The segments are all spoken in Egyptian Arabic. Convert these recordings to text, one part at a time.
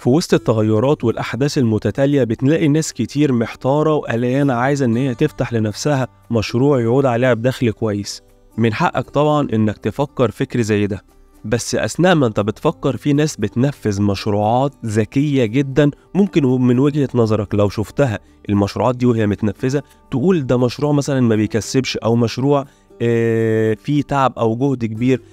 في وسط التغيرات والأحداث المتتالية بتلاقي ناس كتير محتارة وقلقانة عايزة إن هي تفتح لنفسها مشروع يعود عليها بدخل كويس من حقك طبعا إنك تفكر فكر زي ده بس أثناء ما أنت بتفكر في ناس بتنفذ مشروعات ذكية جدا ممكن من وجهة نظرك لو شفتها المشروعات دي وهي متنفذة تقول ده مشروع مثلا ما بيكسبش أو مشروع آه، فيه تعب أو جهد كبير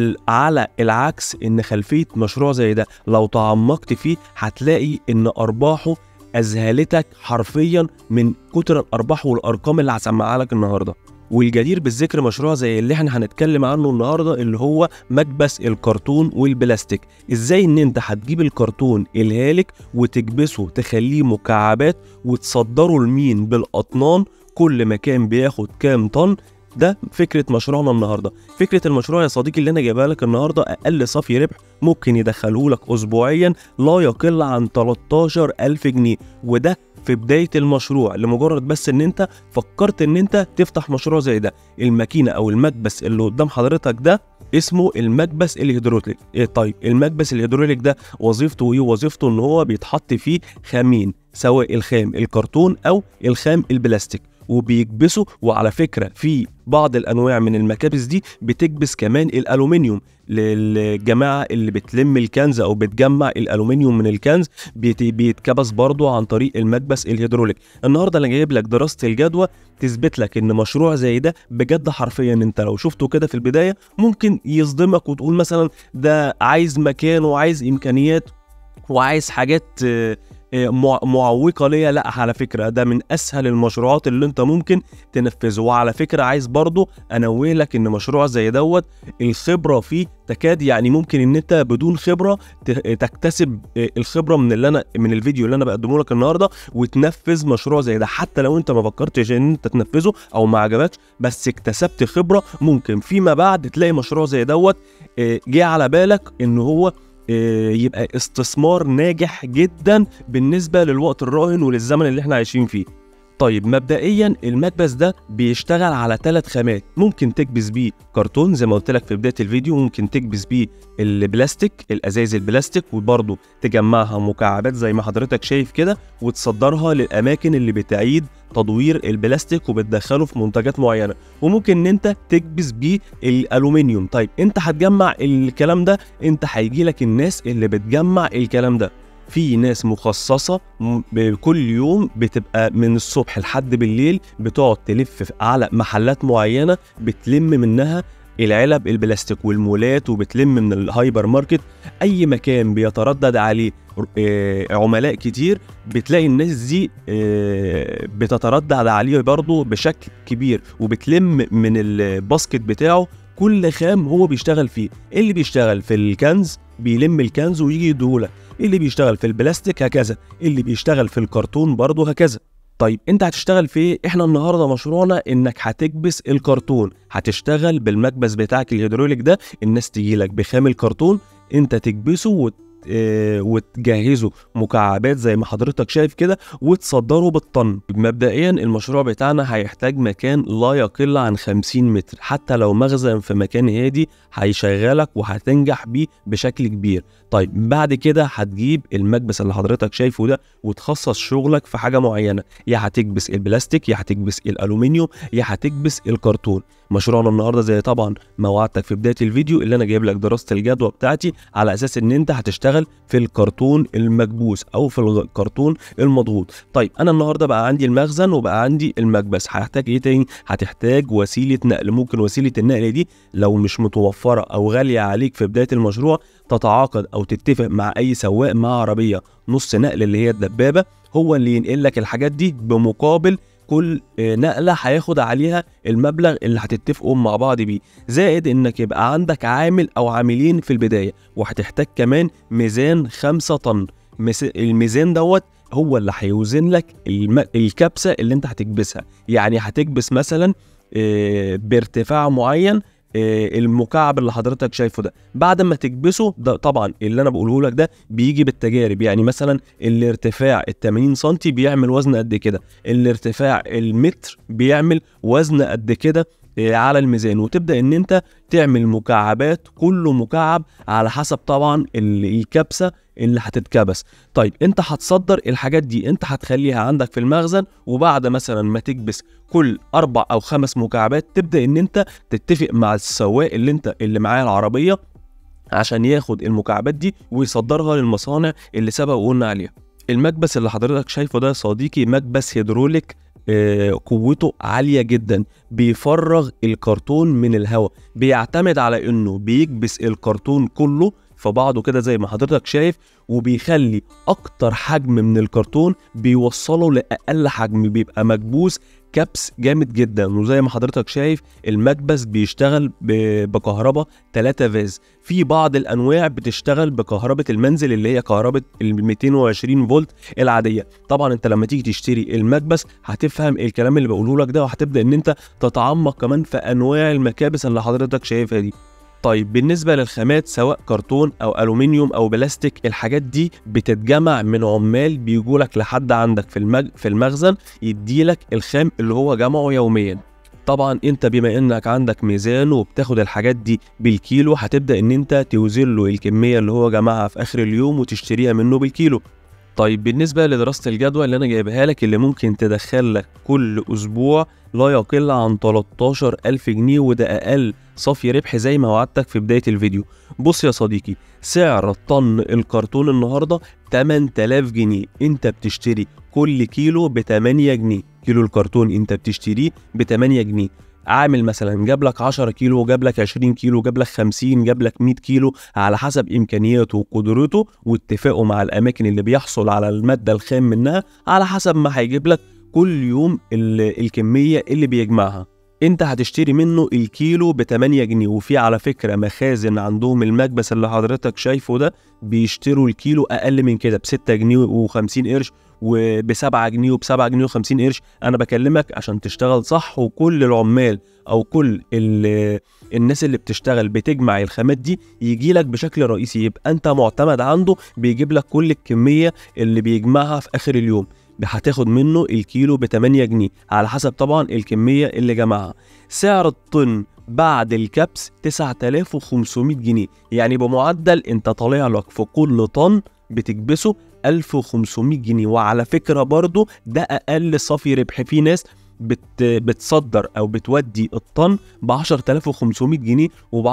على العكس ان خلفيه مشروع زي ده لو تعمقت فيه هتلاقي ان ارباحه اذهلتك حرفيا من كتر الارباح والارقام اللي هسمعها لك النهارده والجدير بالذكر مشروع زي اللي احنا هنتكلم عنه النهارده اللي هو مكبس الكرتون والبلاستيك ازاي ان انت هتجيب الكرتون الهالك وتكبسه تخليه مكعبات وتصدره لمين بالاطنان كل مكان بياخد كام طن ده فكره مشروعنا النهارده فكره المشروع يا صديقي اللي انا جايبها لك النهارده اقل صافي ربح ممكن يدخله لك اسبوعيا لا يقل عن 13000 جنيه وده في بدايه المشروع لمجرد بس ان انت فكرت ان انت تفتح مشروع زي ده الماكينه او المكبس اللي قدام حضرتك ده اسمه المكبس الهيدروليك إيه طيب المكبس الهيدروليك ده وظيفته ايه وظيفته ان هو بيتحط فيه خامين سواء الخام الكرتون او الخام البلاستيك وبيكبسوا وعلى فكره في بعض الانواع من المكابس دي بتكبس كمان الالومنيوم للجماعه اللي بتلم الكنز او بتجمع الالومنيوم من الكنز بيتكبس برضه عن طريق المكبس الهيدروليك النهارده انا جايب لك دراسه الجدوى تثبت لك ان مشروع زي ده بجد حرفيا انت لو شفته كده في البدايه ممكن يصدمك وتقول مثلا ده عايز مكان وعايز امكانيات وعايز حاجات إيه، معوقه ليا لا على فكره ده من اسهل المشروعات اللي انت ممكن تنفذه وعلى فكره عايز برضو انوه لك ان مشروع زي دوت الخبره فيه تكاد يعني ممكن ان انت بدون خبره تكتسب إيه، الخبره من اللي انا من الفيديو اللي انا بقدمه لك النهارده وتنفذ مشروع زي ده حتى لو انت ما فكرتش ان انت تنفذه او ما عجبكش بس اكتسبت خبره ممكن فيما بعد تلاقي مشروع زي دوت إيه، جه على بالك ان هو آه، يبقى استثمار ناجح جدا بالنسبه للوقت الراهن وللزمن اللي احنا عايشين فيه طيب مبدئيا المكبس ده بيشتغل على ثلاث خامات ممكن تكبس بيه كرتون زي ما قلت لك في بدايه الفيديو ممكن تكبس بيه البلاستيك الازايز البلاستيك وبرضه تجمعها مكعبات زي ما حضرتك شايف كده وتصدرها للاماكن اللي بتعيد تدوير البلاستيك وبتدخله في منتجات معينه وممكن ان انت تكبس بيه الالومنيوم طيب انت هتجمع الكلام ده انت هيجي لك الناس اللي بتجمع الكلام ده في ناس مخصصة كل يوم بتبقى من الصبح لحد بالليل بتقعد تلف على محلات معينة بتلم منها العلب البلاستيك والمولات وبتلم من الهايبر ماركت اي مكان بيتردد عليه آه، عملاء كتير بتلاقي الناس دي آه، بتتردد عليه برضه بشكل كبير وبتلم من الباسكت بتاعه كل خام هو بيشتغل فيه اللي بيشتغل في الكنز بيلم الكنز ويجي يديهولك اللي بيشتغل في البلاستيك هكذا اللي بيشتغل في الكرتون برضه هكذا طيب انت هتشتغل في ايه احنا النهارده مشروعنا انك هتكبس الكرتون هتشتغل بالمكبس بتاعك الهيدروليك ده الناس تجي لك بخام الكرتون انت تكبسه وت آه، وتجهزه مكعبات زي ما حضرتك شايف كده وتصدره بالطن مبدئيا المشروع بتاعنا هيحتاج مكان لا يقل عن 50 متر حتى لو مخزن في مكان هادي هيشغلك وهتنجح بيه بشكل كبير طيب بعد كده هتجيب المكبس اللي حضرتك شايفه ده وتخصص شغلك في حاجه معينه يا هتكبس البلاستيك يا هتكبس الالومنيوم يا هتكبس الكرتون مشروعنا النهارده زي طبعا ما وعدتك في بدايه الفيديو اللي انا جايب لك دراسه الجدوى بتاعتي على اساس ان انت هتشتغل في الكرتون المكبوس او في الكرتون المضغوط طيب انا النهارده بقى عندي المخزن وبقى عندي المكبس هحتاج ايه تاني هتحتاج وسيله نقل ممكن وسيله النقل دي لو مش متوفره او غاليه عليك في بدايه المشروع تتعاقد او تتفق مع اي سواق مع عربيه نص نقل اللي هي الدبابه هو اللي ينقل لك الحاجات دي بمقابل كل آه، نقله هياخد عليها المبلغ اللي هتتفقوا مع بعض بيه زائد انك يبقى عندك عامل او عاملين في البدايه وهتحتاج كمان ميزان 5 طن الميزان دوت هو اللي هيوزن لك الكبسه اللي انت هتكبسها يعني هتكبس مثلا آه، بارتفاع معين آه، المكعب اللي حضرتك شايفه ده بعد ما تكبسه ده طبعا اللي انا بقوله لك ده بيجي بالتجارب يعني مثلا الارتفاع ال 80 سم بيعمل وزن قد كده الارتفاع المتر بيعمل وزن قد كده آه، على الميزان وتبدا ان انت تعمل مكعبات كل مكعب على حسب طبعا ال- الكبسه اللي هتتكبس طيب انت هتصدر الحاجات دي انت هتخليها عندك في المخزن وبعد مثلا ما تكبس كل اربع او خمس مكعبات تبدا ان انت تتفق مع السواق اللي انت اللي معاه العربيه عشان ياخد المكعبات دي ويصدرها للمصانع اللي سبق وقلنا عليها المكبس اللي حضرتك شايفه ده يا صديقي مكبس هيدروليك آه، قوته عالية جدا بيفرغ الكرتون من الهواء بيعتمد على انه بيكبس الكرتون كله في بعضه كده زي ما حضرتك شايف وبيخلي اكتر حجم من الكرتون بيوصله لاقل حجم بيبقى مكبوس كبس جامد جدا وزي ما حضرتك شايف المكبس بيشتغل ب- بكهرباء 3 فاز في بعض الانواع بتشتغل بكهرباء المنزل اللي هي كهرباء ال 220 فولت العاديه طبعا انت لما تيجي تشتري المكبس هتفهم الكلام اللي بقوله لك ده وهتبدا ان انت تتعمق كمان في انواع المكابس اللي حضرتك شايفها دي طيب بالنسبة للخامات سواء كرتون أو ألومنيوم أو بلاستيك الحاجات دي بتتجمع من عمال بيجولك لحد عندك في المج... في المخزن يديلك الخام اللي هو جمعه يوميا طبعا انت بما انك عندك ميزان وبتاخد الحاجات دي بالكيلو هتبدا ان انت توزن له الكميه اللي هو جمعها في اخر اليوم وتشتريها منه بالكيلو طيب بالنسبة لدراسة الجدوى اللي أنا جايبها لك اللي ممكن تدخل لك كل أسبوع لا يقل عن 13 ألف جنيه وده أقل صافي ربح زي ما وعدتك في بداية الفيديو بص يا صديقي سعر طن الكرتون النهاردة 8000 جنيه انت بتشتري كل كيلو ب 8 جنيه كيلو الكرتون انت بتشتريه ب 8 جنيه عامل مثلا جاب لك 10 كيلو جاب لك 20 كيلو جاب لك 50 جاب لك 100 كيلو على حسب امكانياته وقدرته واتفاقه مع الاماكن اللي بيحصل على الماده الخام منها على حسب ما هيجيب لك كل يوم ال- الكميه اللي بيجمعها انت هتشتري منه الكيلو ب 8 جنيه وفي على فكره مخازن عندهم المكبس اللي حضرتك شايفه ده بيشتروا الكيلو اقل من كده ب 6 جنيه و50 قرش وب 7 جنيه وب 7 جنيه و50 قرش انا بكلمك عشان تشتغل صح وكل العمال او كل ال- الناس اللي بتشتغل بتجمع الخامات دي يجي لك بشكل رئيسي يبقى انت معتمد عنده بيجيب لك كل الكميه اللي بيجمعها في اخر اليوم هتاخد منه الكيلو ب 8 جنيه على حسب طبعا الكميه اللي جمعها سعر الطن بعد الكبس 9500 جنيه يعني بمعدل انت طالع لك في كل طن بتكبسه 1500 جنيه وعلى فكره برضو ده اقل صافي ربح في ناس بت بتصدر او بتودي الطن ب 10500 جنيه وب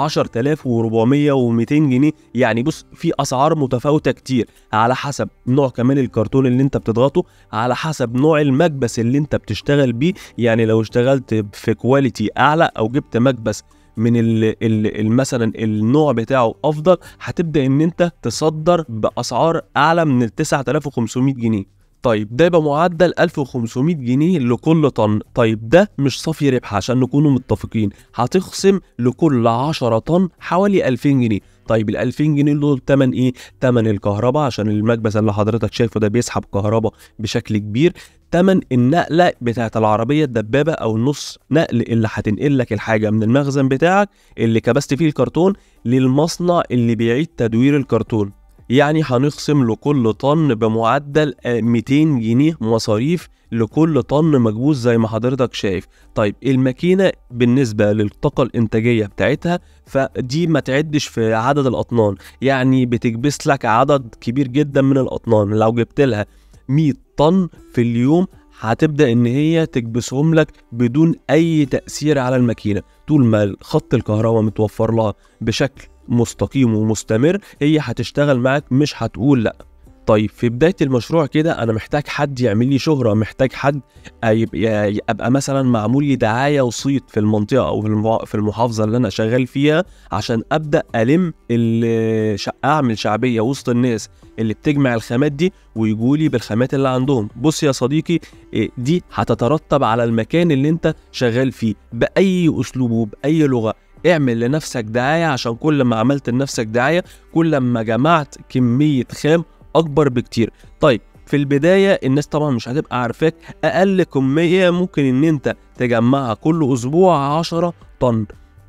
10400 و200 جنيه يعني بص في اسعار متفاوته كتير على حسب نوع كمان الكرتون اللي انت بتضغطه على حسب نوع المكبس اللي انت بتشتغل بيه يعني لو اشتغلت في كواليتي اعلى او جبت مكبس من ال ال ال مثلا النوع بتاعه افضل هتبدا ان انت تصدر باسعار اعلى من ال 9500 جنيه طيب ده يبقى معدل 1500 جنيه لكل طن طيب ده مش صافي ربح عشان نكونوا متفقين هتخصم لكل 10 طن حوالي 2000 جنيه طيب ال 2000 جنيه دول تمن ايه تمن الكهرباء عشان المكبس اللي حضرتك شايفه ده بيسحب كهرباء بشكل كبير تمن النقله بتاعت العربيه الدبابه او النص نقل اللي هتنقل لك الحاجه من المخزن بتاعك اللي كبست فيه الكرتون للمصنع اللي بيعيد تدوير الكرتون يعني هنخصم لكل طن بمعدل آه، 200 جنيه مصاريف لكل طن مكبوس زي ما حضرتك شايف طيب الماكينة بالنسبة للطاقة الإنتاجية بتاعتها فدي ما تعدش في عدد الأطنان يعني بتكبس لك عدد كبير جدا من الأطنان لو جبت لها 100 طن في اليوم هتبدأ إن هي تكبسهم لك بدون أي تأثير على الماكينة طول ما خط الكهرباء متوفر لها بشكل مستقيم ومستمر هي هتشتغل معاك مش هتقول لا طيب في بدايه المشروع كده انا محتاج حد يعمل لي شهره محتاج حد يبقى ابقى مثلا معمول لي دعايه وصيت في المنطقه او في المع- في المحافظه اللي انا شغال فيها عشان ابدا الم ال- ش- اعمل شعبيه وسط الناس اللي بتجمع الخامات دي ويجوا لي بالخامات اللي عندهم بص يا صديقي إيه، دي هتترتب على المكان اللي انت شغال فيه باي اسلوب وباي لغه اعمل لنفسك دعايه عشان كل ما عملت لنفسك دعايه كل ما جمعت كميه خام اكبر بكتير طيب في البدايه الناس طبعا مش هتبقى عارفاك اقل كميه ممكن ان انت تجمعها كل اسبوع 10 طن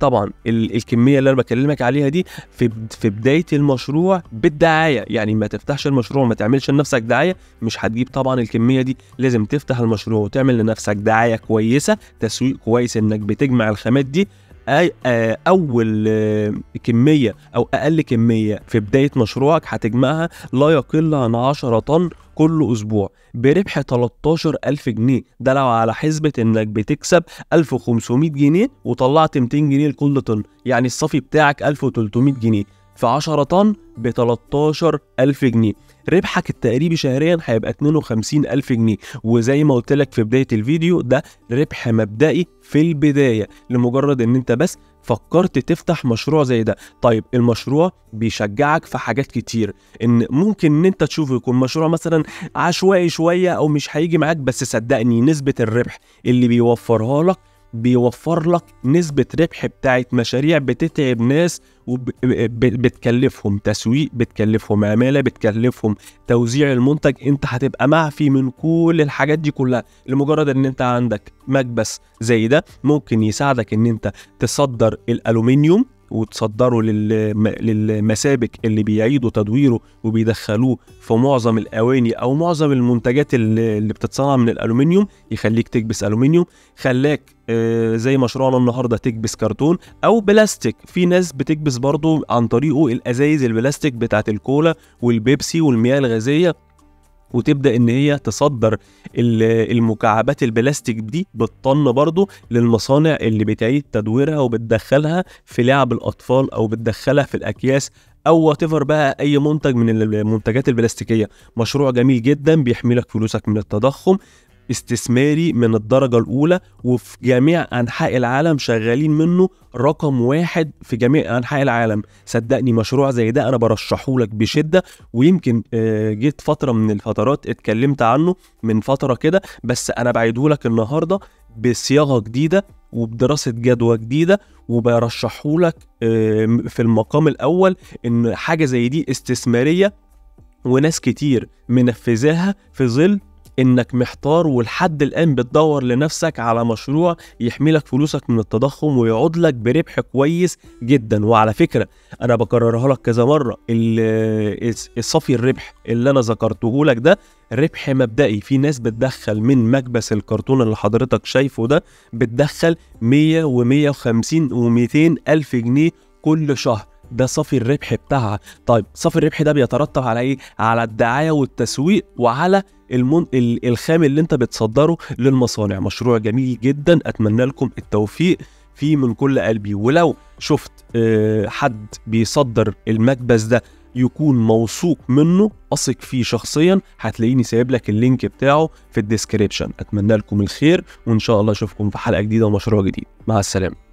طبعا ال- الكميه اللي انا بكلمك عليها دي في بد- في بدايه المشروع بالدعايه يعني ما تفتحش المشروع ما تعملش لنفسك دعايه مش هتجيب طبعا الكميه دي لازم تفتح المشروع وتعمل لنفسك دعايه كويسه تسويق كويس انك بتجمع الخامات دي أي آه، اول آه، كميه او اقل كميه في بدايه مشروعك هتجمعها لا يقل عن 10 طن كل اسبوع بربح 13000 جنيه ده لو على حسبه انك بتكسب 1500 جنيه وطلعت 200 جنيه لكل طن يعني الصافي بتاعك 1300 جنيه في 10 طن ب 13000 جنيه ربحك التقريبي شهريا هيبقى 52000 جنيه وزي ما قلت لك في بدايه الفيديو ده ربح مبدئي في البدايه لمجرد ان انت بس فكرت تفتح مشروع زي ده طيب المشروع بيشجعك في حاجات كتير ان ممكن ان انت تشوفه يكون مشروع مثلا عشوائي شويه او مش هيجي معاك بس صدقني نسبه الربح اللي بيوفرها لك بيوفر لك نسبة ربح بتاعت مشاريع بتتعب ناس وبتكلفهم تسويق بتكلفهم عمالة بتكلفهم توزيع المنتج انت هتبقى معفي من كل الحاجات دي كلها لمجرد ان انت عندك مكبس زي ده ممكن يساعدك ان انت تصدر الالومنيوم وتصدره للم... للمسابك اللي بيعيدوا تدويره وبيدخلوه في معظم الاواني او معظم المنتجات اللي, اللي بتتصنع من الالومنيوم يخليك تكبس الومنيوم خلاك آه زي مشروعنا النهارده تكبس كرتون او بلاستيك في ناس بتكبس برضو عن طريقه الازايز البلاستيك بتاعت الكولا والبيبسي والمياه الغازيه وتبدا ان هي تصدر ال- المكعبات البلاستيك دي بالطن برضو للمصانع اللي بتعيد تدويرها وبتدخلها في لعب الاطفال او بتدخلها في الاكياس او وات بقى اي منتج من المنتجات البلاستيكيه مشروع جميل جدا بيحمي لك فلوسك من التضخم استثماري من الدرجة الأولى وفي جميع أنحاء العالم شغالين منه رقم واحد في جميع أنحاء العالم صدقني مشروع زي ده أنا برشحه لك بشدة ويمكن آه، جيت فترة من الفترات اتكلمت عنه من فترة كده بس أنا بعيده لك النهاردة بصياغة جديدة وبدراسة جدوى جديدة وبرشحه لك آه، في المقام الأول إن حاجة زي دي استثمارية وناس كتير منفذاها في ظل انك محتار ولحد الان بتدور لنفسك على مشروع يحمي لك فلوسك من التضخم ويعود لك بربح كويس جدا وعلى فكره انا بكررها لك كذا مره ال- الصافي الربح اللي انا ذكرته لك ده ربح مبدئي في ناس بتدخل من مكبس الكرتون اللي حضرتك شايفه ده بتدخل 100 و150 و200 الف جنيه كل شهر ده صافي الربح بتاعها طيب صافي الربح ده بيترتب على ايه على الدعايه والتسويق وعلى المن... ال- الخام اللي انت بتصدره للمصانع مشروع جميل جدا اتمنى لكم التوفيق فيه من كل قلبي ولو شفت آه، حد بيصدر المكبس ده يكون موثوق منه اثق فيه شخصيا هتلاقيني سايب لك اللينك بتاعه في الديسكريبشن اتمنى لكم الخير وان شاء الله اشوفكم في حلقه جديده ومشروع جديد مع السلامه